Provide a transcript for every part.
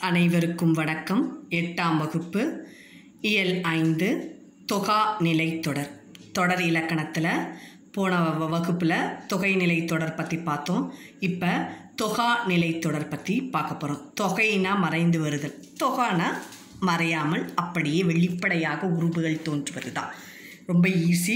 அனைவருக்கும் வணக்கம் எட்டாம் வகுப்பு இயல் ஐந்து தொகா நிலை தொடர் தொடர் இலக்கணத்தில் போன வ- வகுப்பில் தொகை நிலை தொடர் பற்றி பார்த்தோம் இப்போ தொகா நிலை தொடர் பற்றி பார்க்க போகிறோம் தொகைனா மறைந்து வருதல் தொகானா மறையாமல் அப்படியே வெளிப்படையாக உருவுகள் தோன்றுவது தான் ரொம்ப ஈஸி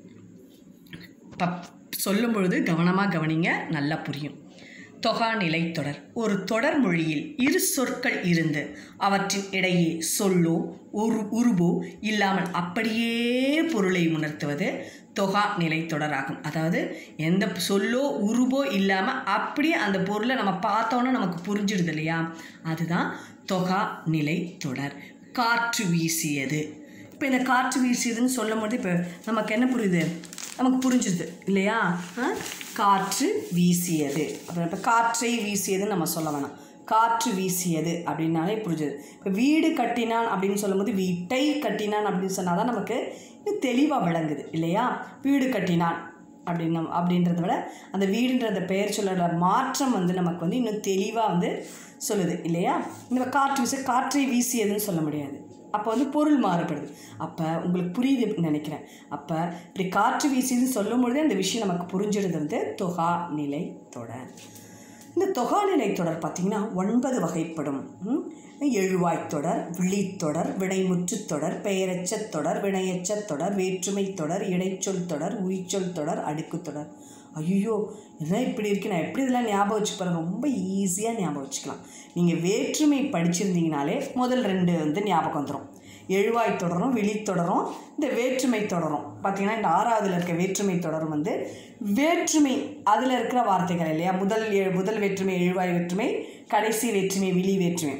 இப்போ சொல்லும் பொழுது கவனமாக கவனிங்க நல்லா புரியும் தொகா நிலை தொடர் ஒரு தொடர் மொழியில் இரு சொற்கள் இருந்து அவற்றின் இடையே சொல்லோ உரு உருவோ இல்லாமல் அப்படியே பொருளை உணர்த்துவது தொகா நிலை தொடராகும் அதாவது எந்த சொல்லோ உருவோ இல்லாமல் அப்படியே அந்த பொருளை நம்ம பார்த்தோன்னே நமக்கு புரிஞ்சிடுது இல்லையா அதுதான் தொகா நிலை தொடர் காற்று வீசியது இப்போ இந்த காற்று வீசியதுன்னு சொல்லும் போது இப்போ நமக்கு என்ன புரியுது நமக்கு புரிஞ்சுது இல்லையா ஆ? காற்று வீசியது அப்புறம் இப்போ காற்றை வீசியதுன்னு நம்ம சொல்ல வேணாம் காற்று வீசியது அப்படின்னாலே புரிஞ்சுது இப்போ வீடு கட்டினான் அப்படின்னு சொல்லும்போது வீட்டை கட்டினான் அப்படின்னு சொன்னால் தான் நமக்கு இது தெளிவாக விளங்குது இல்லையா வீடு கட்டினான் அப்படின்னு அப்படின்றத விட அந்த வீடுன்ற அந்த பெயர் சொல்லோட மாற்றம் வந்து நமக்கு வந்து இன்னும் தெளிவாக வந்து சொல்லுது இல்லையா இந்த காற்று வீச காற்றை வீசியதுன்னு சொல்ல முடியாது அப்போ வந்து பொருள் மாறுபடுது அப்போ உங்களுக்கு புரியுதுன்னு நினைக்கிறேன் அப்போ இப்படி காற்று வீசியதுன்னு சொல்லும் பொழுதே அந்த விஷயம் நமக்கு புரிஞ்சிடுது வந்து தொகா நிலை தொடர் இந்த தொகா நிலை தொடர் பார்த்திங்கன்னா ஒன்பது வகைப்படும் ம்? எழுவாய்த் தொடர் விழித்தொடர் வினைமுற்றுத் தொடர் பெயரெச்சத் தொடர் வினையெச்சத் தொடர் வேற்றுமை தொடர் இடைச்சொல் தொடர் உரிச்சொல் தொடர் அடுக்குத் தொடர் ஐயோ இதெல்லாம் இப்படி இருக்கு நான் எப்படி இதெல்லாம் ஞாபகம் வச்சுக்க போகிறேன் ரொம்ப ஈஸியாக ஞாபகம் வச்சுக்கலாம் நீங்கள் வேற்றுமை படிச்சிருந்தீங்கனாலே முதல் ரெண்டு வந்து ஞாபகம் வந்துடும் எழுவாய் தொடரும் விழித்தொடரும் இந்த வேற்றுமை தொடரும் பார்த்தீங்கன்னா இந்த ஆறாவதுல இருக்க வேற்றுமை தொடரும் வந்து வேற்றுமை அதில் இருக்கிற வார்த்தைகள் இல்லையா முதல் எ- முதல் வேற்றுமை எழுவாய் வேற்றுமை கடைசி வேற்றுமை விழி வேற்றுமை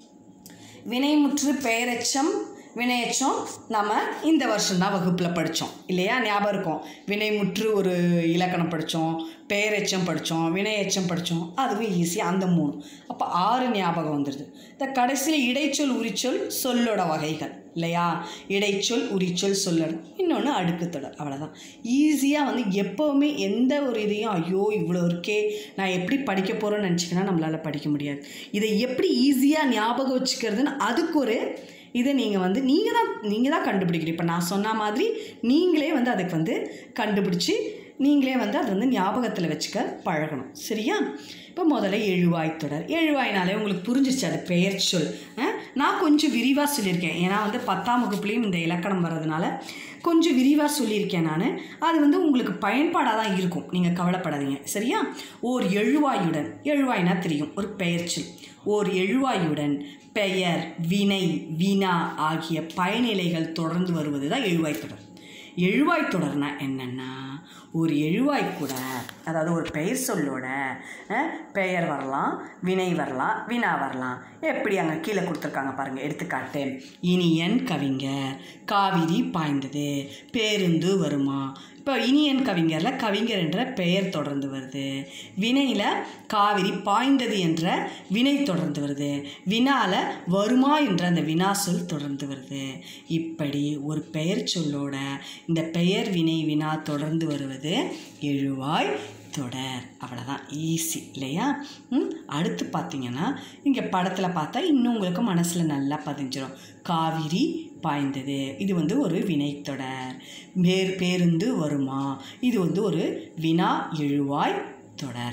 வினைமுற்று பெயரெச்சம் வினையெச்சம் நம்ம இந்த வருஷம்தான் வகுப்பில் படித்தோம் இல்லையா ஞாபகம் இருக்கும் வினைமுற்று ஒரு இலக்கணம் படித்தோம் பெயரெச்சம் படித்தோம் வினையெச்சம் படித்தோம் அதுவும் ஈஸியாக அந்த மூணு அப்போ ஆறு ஞாபகம் வந்துடுது இந்த கடைசியில் இடைச்சொல் உரிச்சொல் சொல்லோட வகைகள் இல்லையா இடைச்சொல் உரிச்சொல் சொல்லோட இன்னொன்று அடுக்குத்தொடர் அவ்வளோதான் ஈஸியாக வந்து எப்போவுமே எந்த ஒரு இதையும் ஐயோ இவ்வளோ இருக்கே நான் எப்படி படிக்க போகிறேன்னு நினச்சிங்கன்னா நம்மளால் படிக்க முடியாது இதை எப்படி ஈஸியாக ஞாபகம் வச்சுக்கிறதுன்னு அதுக்கு ஒரு இதை நீங்கள் வந்து நீங்கள் தான் நீங்கள் தான் கண்டுபிடிக்கணும் இப்போ நான் சொன்ன மாதிரி நீங்களே வந்து அதுக்கு வந்து கண்டுபிடிச்சி நீங்களே வந்து அதை வந்து ஞாபகத்தில் வச்சுக்க பழகணும் சரியா இப்போ முதல்ல எழுவாய் தொடர் எழுவாய்னாலே உங்களுக்கு புரிஞ்சிச்சு அது பெயர் சொல் அஹ், நான் கொஞ்சம் விரிவாக சொல்லியிருக்கேன் ஏன்னா வந்து பத்தாம் வகுப்புலேயும் இந்த இலக்கணம் வர்றதுனால கொஞ்சம் விரிவாக சொல்லியிருக்கேன் நான் அது வந்து உங்களுக்கு பயன்பாடாக தான் இருக்கும் நீங்கள் கவலைப்படாதீங்க சரியா ஓர் எழுவாயுடன் எழுவாய்னா தெரியும் ஒரு பெயர்ச்சொல் ஓர் எழுவாயுடன் பெயர் வினை வினா ஆகிய பயனிலைகள் தொடர்ந்து வருவது தான் எழுவாய் தொடர் எழுவாய் தொடர்னா என்னென்னா ஒரு எழுவாய் கூட அதாவது ஒரு பெயர் சொல்லோட அஹ், பெயர் வரலாம் வினை வரலாம் வினா வரலாம் எப்படி அங்கே கீழே கொடுத்துருக்காங்க பாருங்கள் எடுத்துக்காட்டு இனியன் கவிஞர் காவிரி பாய்ந்தது பேருந்து வருமா இப்போ இனியன் கவிஞரில் கவிஞர் என்ற பெயர் தொடர்ந்து வருது வினையில் காவிரி பாய்ந்தது என்ற வினை தொடர்ந்து வருது வினால வருமா என்ற அந்த வினா சொல் தொடர்ந்து வருது இப்படி ஒரு பெயர் சொல்லோட இந்த பெயர் வினை வினா தொடர்ந்து வருவது எழுவாய் தொடர் அவ்வளோதான் ஈஸி இல்லையா ம் அடுத்து பார்த்தீங்கன்னா இங்கே படத்தில் பார்த்தா இன்னும் உங்களுக்கு மனசில் நல்லா பதிஞ்சிரும் காவிரி பாய்ந்தது இது வந்து ஒரு வினைத்தொடர் பேர் பேருந்து வருமா இது வந்து ஒரு வினா எழுவாய் தொடர்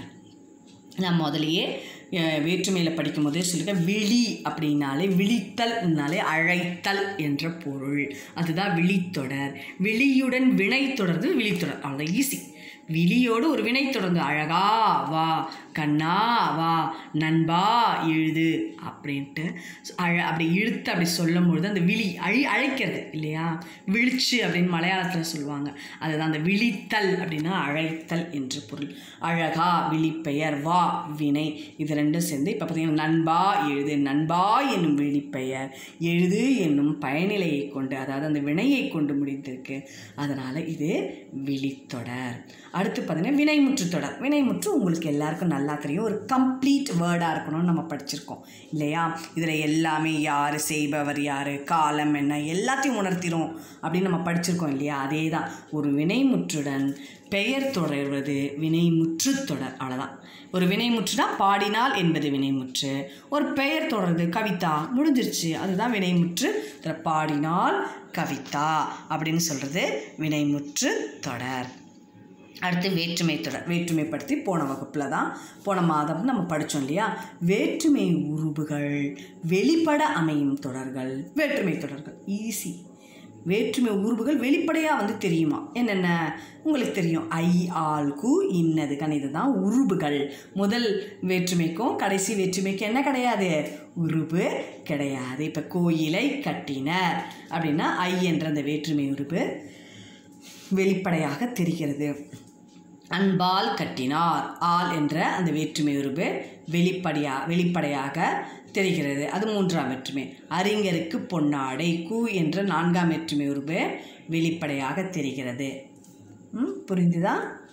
நான் முதலையே வேற்றுமையில் படிக்கும்போதே சொல்லியிருக்கேன் விழி அப்படின்னாலே விழித்தல்னாலே அழைத்தல் என்ற பொருள் அதுதான் விழித்தொடர் விழியுடன் வினை தொடர்ந்து விழித்தொடர் அவ்வளோ ஈஸி விழியோடு ஒரு வினை தொடர்ந்து அழகா வா கண்ணா வா நண்பா எழுது அப்படின்ட்டு அழ அப்படி இழுத்து அப்படி சொல்லும் பொழுது அந்த விழி அழி அழைக்கிறது இல்லையா விழிச்சு அப்படின்னு மலையாளத்தில் சொல்லுவாங்க அதுதான் அந்த விழித்தல் அப்படின்னா அழைத்தல் என்று பொருள் அழகா விழிப்பெயர் வா வினை இது ரெண்டும் சேர்ந்து இப்போ பார்த்தீங்கன்னா நண்பா எழுது நண்பா என்னும் விழிப்பெயர் எழுது என்னும் பயனிலையை கொண்டு அதாவது அந்த வினையை கொண்டு முடிந்திருக்கு அதனால் இது விழித்தொடர் அடுத்து பார்த்தீங்கன்னா வினைமுற்று தொடர் வினைமுற்று உங்களுக்கு எல்லாருக்கும் நல்லா தெரியும் ஒரு கம்ப்ளீட் வேர்டாக இருக்கணும்னு நம்ம படிச்சிருக்கோம் இல்லையா இதில் எல்லாமே யார் செய்பவர் யார் காலம் என்ன எல்லாத்தையும் உணர்த்திடும் அப்படின்னு நம்ம படிச்சிருக்கோம் இல்லையா அதே தான் ஒரு வினைமுற்றுடன் பெயர் தொடர்வது வினைமுற்று தொடர் அவ்வளோதான் ஒரு வினைமுற்றுனா பாடினால் என்பது வினைமுற்று ஒரு பெயர் தொடர்றது கவிதா முடிஞ்சிருச்சு அதுதான் வினைமுற்று இதில் பாடினால் கவிதா அப்படின்னு சொல்கிறது வினைமுற்று தொடர் அடுத்து வேற்றுமை தொடர் வேற்றுமைப்படுத்தி போன வகுப்பில் தான் போன மாதம் நம்ம படித்தோம் இல்லையா வேற்றுமை உருபுகள் வெளிப்பட அமையும் தொடர்கள் வேற்றுமை தொடர்கள் ஈஸி வேற்றுமை உருபுகள் வெளிப்படையாக வந்து தெரியுமா என்னென்ன உங்களுக்கு தெரியும் ஐ ஆல் கு இன்னது கணிது தான் உருபுகள் முதல் வேற்றுமைக்கும் கடைசி வேற்றுமைக்கும் என்ன கிடையாது உருபு கிடையாது இப்போ கோயிலை கட்டினர் அப்படின்னா ஐ என்ற அந்த வேற்றுமை உருபு வெளிப்படையாக தெரிகிறது அன்பால் கட்டினார் ஆல் என்ற அந்த வேற்றுமை உருவு வெளிப்படையா வெளிப்படையாக தெரிகிறது அது மூன்றாம் வேற்றுமை அறிஞருக்கு பொன்னாடை கு என்ற நான்காம் வேற்றுமை உருவு வெளிப்படையாக தெரிகிறது ம், புரிந்துதா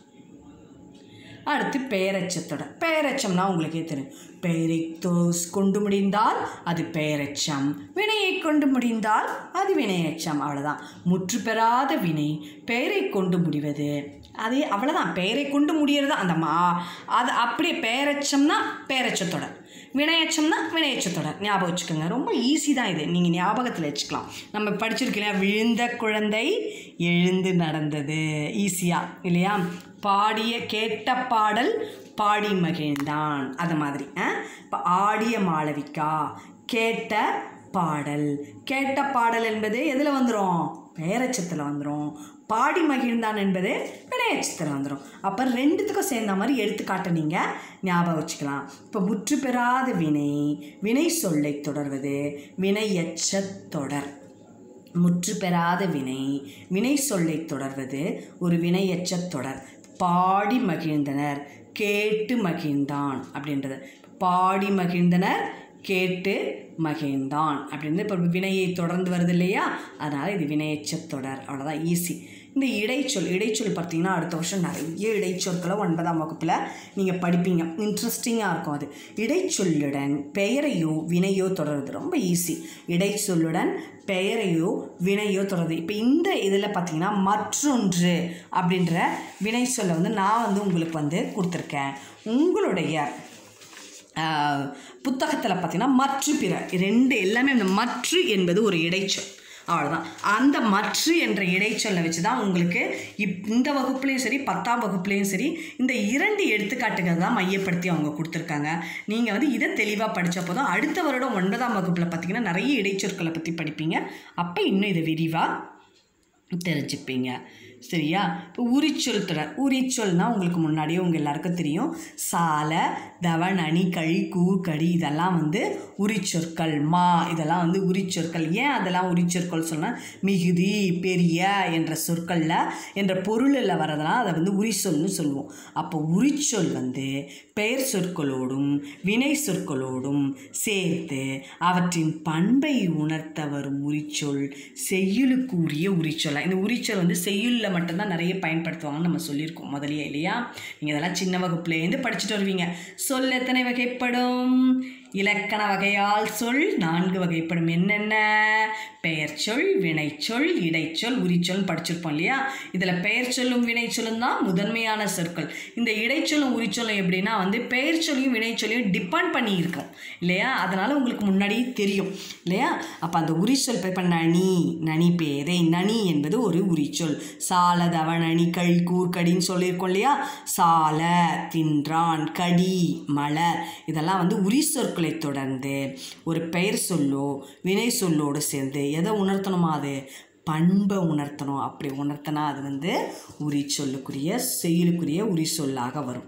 அடுத்து பெயரச்சத்தோட பெயரச்சம்னா உங்களுக்கே தெரியும் பெயரை தோஸ் கொண்டு முடிந்தால் அது பெயரெச்சம் வினையை கொண்டு முடிந்தால் அது வினையெச்சம் அவ்வளோதான் முற்று பெறாத வினை பெயரை கொண்டு முடிவது அதே அவ்வளோதான் பெயரை கொண்டு முடியறது அந்த மா அது அப்படியே பெயரெச்சம்னா பெயரெச்சத்தோட வினையச்சம்னா வினையச்சத்தோட ஞாபகம் வச்சுக்கோங்க ரொம்ப ஈஸி தான் இது நீங்கள் ஞாபகத்தில் வச்சுக்கலாம் நம்ம படிச்சிருக்கீங்களா விழுந்த குழந்தை எழுந்து நடந்தது ஈஸியாக இல்லையா பாடிய கேட்ட பாடல் பாடி மகிழ்ந்தான் அது மாதிரி இப்போ ஆடிய மாளவிகா கேட்ட பாடல் கேட்ட பாடல் என்பது எதில் வந்துடும் பெயரச்சத்தில் வந்துடும் பாடி மகிழ்ந்தான் என்பது வினையச்சத்தில் வந்துடும் அப்போ ரெண்டுத்துக்கும் சேர்ந்த மாதிரி எடுத்துக்காட்ட நீங்கள் ஞாபகம் வச்சுக்கலாம் இப்போ முற்று பெறாத வினை வினை சொல்லை தொடர்வது வினையச்ச தொடர் முற்று பெறாத வினை வினை சொல்லை தொடர்வது ஒரு வினையச்ச தொடர் பாடி மகிழ்ந்தனர் கேட்டு மகிழ்ந்தான் அப்படின்றது பாடி மகிழ்ந்தனர் கேட்டு மகிழ்ந்தான் அப்படின்னு இப்போ வினையை தொடர்ந்து வருது இல்லையா அதனால் இது வினையச்ச தொடர் அவ்வளோதான் ஈஸி இந்த இடைச்சொல் இடைச்சொல் பார்த்தீங்கன்னா அடுத்த வருஷம் நிறைய இடைச்சொற்களை ஒன்பதாம் வகுப்பில் நீங்கள் படிப்பீங்க இன்ட்ரெஸ்டிங்காக இருக்கும் அது இடைச்சொல்லுடன் பெயரையோ வினையோ தொடருது ரொம்ப ஈஸி இடைச்சொல்லுடன் பெயரையோ வினையோ தொடருது இப்போ இந்த இதில் பார்த்தீங்கன்னா மற்றொன்று அப்படின்ற வினை சொல்ல வந்து நான் வந்து உங்களுக்கு வந்து கொடுத்துருக்கேன் உங்களுடைய புத்தகத்தில் பார்த்தீங்கன்னா மற்று பிற ரெண்டு எல்லாமே இந்த மற்று என்பது ஒரு இடைச்சொல் அவ்வளோதான் அந்த மற்று என்ற இடைச்சொல்லை வச்சு தான் உங்களுக்கு இப் இந்த வகுப்புலேயும் சரி பத்தாம் வகுப்புலேயும் சரி இந்த இரண்டு எடுத்துக்காட்டுகள் தான் மையப்படுத்தி அவங்க கொடுத்துருக்காங்க நீங்கள் வந்து இதை தெளிவாக படித்த போதும் அடுத்த வருடம் ஒன்பதாம் வகுப்பில் பார்த்தீங்கன்னா நிறைய இடைச்சொற்களை பற்றி படிப்பீங்க அப்போ இன்னும் இதை விரிவாக தெரிஞ்சுப்பீங்க சரியா இப்போ உரிச்சொல் தொடர் உரிச்சொல்னால் உங்களுக்கு முன்னாடியே உங்கள் எல்லாருக்கும் தெரியும் சால தவன் அணி கழி கூ கடி இதெல்லாம் வந்து உரிச்சொற்கள் மா இதெல்லாம் வந்து உரிச்சொற்கள் ஏன் அதெல்லாம் உரிச்சொற்கள் சொன்னால் மிகுதி பெரிய என்ற சொற்களில் என்ற பொருளில் வரதெல்லாம் அதை வந்து உரிச்சொல்னு சொல்லுவோம் அப்போ உரிச்சொல் வந்து பெயர் சொற்களோடும் வினை சொற்களோடும் சேர்த்து அவற்றின் பண்பை உணர்த்த வரும் உரிச்சொல் செய்யுளுக்கு உரிய உரிச்சொல் இந்த உரிச்சொல் வந்து செய்யுளில் மட்டும்தான் நிறைய பயன்படுத்துவாங்கன்னு நம்ம சொல்லியிருக்கோம் முதலியே இல்லையா நீங்கள் இதெல்லாம் சின்ன வகுப்புலேருந்து படிச்சுட்டு வருவீங்க சொல் எத்தனை வகைப்படும் இலக்கண வகையால் சொல் நான்கு வகைப்படும் என்னென்ன பெயர் சொல் வினைச்சொல் இடைச்சொல் உரிச்சொல் படிச்சிருப்போம் இல்லையா இதில் பெயர் சொல்லும் வினைச்சொல்லும் தான் முதன்மையான சொற்கள் இந்த இடைச்சொல்லும் உரிச்சொல்லும் எப்படின்னா வந்து பெயர் சொல்லையும் வினைச்சொல்லையும் டிபெண்ட் பண்ணி இருக்கும் இல்லையா அதனால் உங்களுக்கு முன்னாடியே தெரியும் இல்லையா அப்போ அந்த உரிச்சொல் இப்போ நனி நனி பேரை நனி என்பது ஒரு உரிச்சொல் சால தவணனி கழி கூர்கடின்னு சொல்லியிருக்கோம் இல்லையா சால தின்றான் கடி மலர் இதெல்லாம் வந்து உரி சொற்களை தொடர்ந்து ஒரு பெயர் சொல்லோ வினை சொல்லோடு சேர்ந்து எதை உணர்த்தணுமா அது பண்பை உணர்த்தணும் அப்படி உணர்த்தினா அது வந்து உரி சொல்லுக்குரிய செயலுக்குரிய உரி சொல்லாக வரும்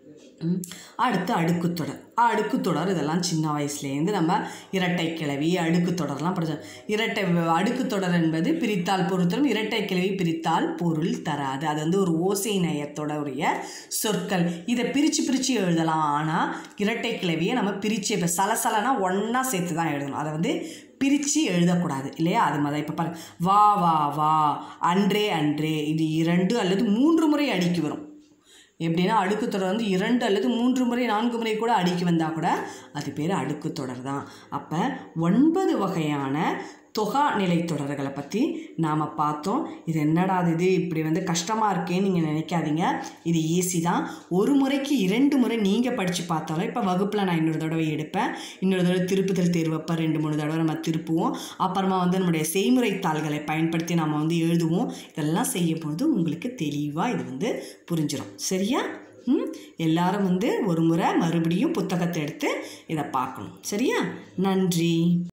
ம். அடுத்து அடுக்குத்தொடர் அடுக்குத்தொடர் இதெல்லாம் சின்ன வயசுலேருந்து நம்ம இரட்டை கிளவி அடுக்குத்தொடர்லாம் படித்தோம் இரட்டை அடுக்குத்தொடர் என்பது பிரித்தால் பொருள் தரும் இரட்டை கிளவி பிரித்தால் பொருள் தராது அது வந்து ஒரு ஓசை நயத்தொடருடைய சொற்கள் இதை பிரித்து பிரித்து எழுதலாம் ஆனால் இரட்டை கிளவியை நம்ம பிரித்து இப்போ சலசலனா ஒன்றா சேர்த்து தான் எழுதணும் அதை வந்து பிரித்து எழுதக்கூடாது இல்லையா அது மாதிரி இப்போ பாருங்க வா வா வா அன்றே அன்றே இது இரண்டு அல்லது மூன்று முறை அடிக்கு வரும் எப்படின்னா அடுக்கு தொடர் வந்து இரண்டு அல்லது மூன்று முறை நான்கு முறை கூட அடுக்கி வந்தால் கூட அது பேர் அடுக்கு தொடர் தான் அப்போ ஒன்பது வகையான தொகா நிலை தொடர்களை பற்றி நாம் பார்த்தோம் இது என்னடா இது இப்படி வந்து கஷ்டமாக இருக்கேன்னு நீங்கள் நினைக்காதீங்க இது ஈஸி தான் ஒரு முறைக்கு இரண்டு முறை நீங்கள் படித்து பார்த்தாலும் இப்போ வகுப்பில் நான் இன்னொரு தடவை எடுப்பேன் இன்னொரு தடவை திருப்புதல் தேர்வு வைப்பேன் ரெண்டு மூணு தடவை நம்ம திருப்புவோம் அப்புறமா வந்து நம்முடைய செய்முறை தாள்களை பயன்படுத்தி நம்ம வந்து எழுதுவோம் இதெல்லாம் செய்யும் பொழுது உங்களுக்கு தெளிவாக இது வந்து புரிஞ்சிடும் சரியா ம் எல்லாரும் வந்து ஒரு முறை மறுபடியும் புத்தகத்தை எடுத்து இதை பார்க்கணும் சரியா நன்றி